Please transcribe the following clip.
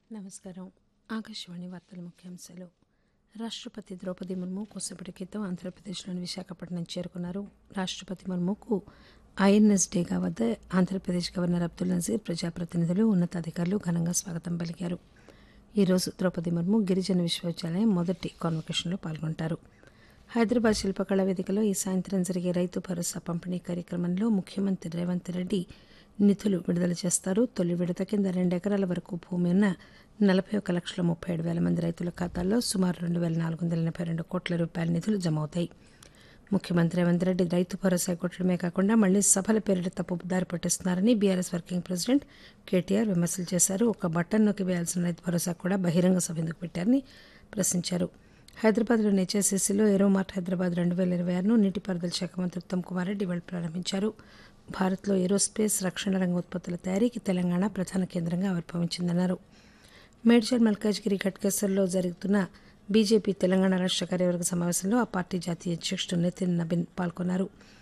నమస్కారం ఆకాశవాణి వార్తల ముఖ్యాంశాలు రాష్ట్రపతి ద్రౌపది ముర్ము కొద్దిసేపటి క్రితం ఆంధ్రప్రదేశ్లోని విశాఖపట్నం చేరుకున్నారు రాష్ట్రపతి ముర్ముకు ఐఎన్ఎస్ డేగా వద్ద ఆంధ్రప్రదేశ్ గవర్నర్ అబ్దుల్ నజీర్ ప్రజాప్రతినిధులు ఉన్నతాధికారులు ఘనంగా స్వాగతం పలికారు ఈరోజు ద్రౌపది ముర్ము గిరిజన విశ్వవిద్యాలయం మొదటి కాన్వకేషన్లో పాల్గొంటారు హైదరాబాద్ శిల్పకళా వేదికలో ఈ సాయంత్రం జరిగే రైతు భరోసా పంపిణీ కార్యక్రమంలో ముఖ్యమంత్రి రేవంత్ రెడ్డి నిధులు విడుదల చేస్తారు తొలి విడత కింద రెండు ఎకరాల వరకు భూమి ఉన్న నలభై ఒక లక్షల ముప్పై ఏడు వేల మంది రైతుల ఖాతాల్లో సుమారు రెండు వేల నాలుగు వందల ఎనభై రెండు కోట్ల రూపాయల నిధులు జమ అవుతాయి ముఖ్యమంత్రి రేవంత్ రెడ్డి రైతు భరోసా కొట్టడమే కాకుండా మళ్లీ సభల పేరిట తప్పు దారి పట్టిస్తున్నారని బీఆర్ఎస్ వర్కింగ్ ప్రెసిడెంట్ కేటీఆర్ విమర్శలు చేశారు ఒక బటన్ నొక్కి వేయాల్సిన రైతు భరోసా కూడా బహిరంగ సభ ఎందుకు పెట్టారని ప్రశ్నించారు హైదరాబాద్లోని హెచ్ఎస్సీసీలో ఏరోమార్ట్ హైదరాబాద్ రెండు వేల ఇరవై ఆరును నీటిపారుదల శాఖ మంత్రి ఉత్తమ్ కుమార్ రెడ్డి ఇవాళ ప్రారంభించారు భారత్లో ఏరోస్పేస్ రక్షణ రంగ ఉత్పత్తుల తయారీకి తెలంగాణ ప్రధాన కేంద్రంగా ఆవిర్భవించిందన్నారు మేడ్చల్ మల్కాజ్గిరి ఘట్కేసర్లో జరుగుతున్న బీజేపీ తెలంగాణ రాష్ట్ర కార్యవర్గ సమావేశంలో ఆ పార్టీ జాతీయ అధ్యక్షుడు నితిన్ నబిన్ పాల్గొన్నారు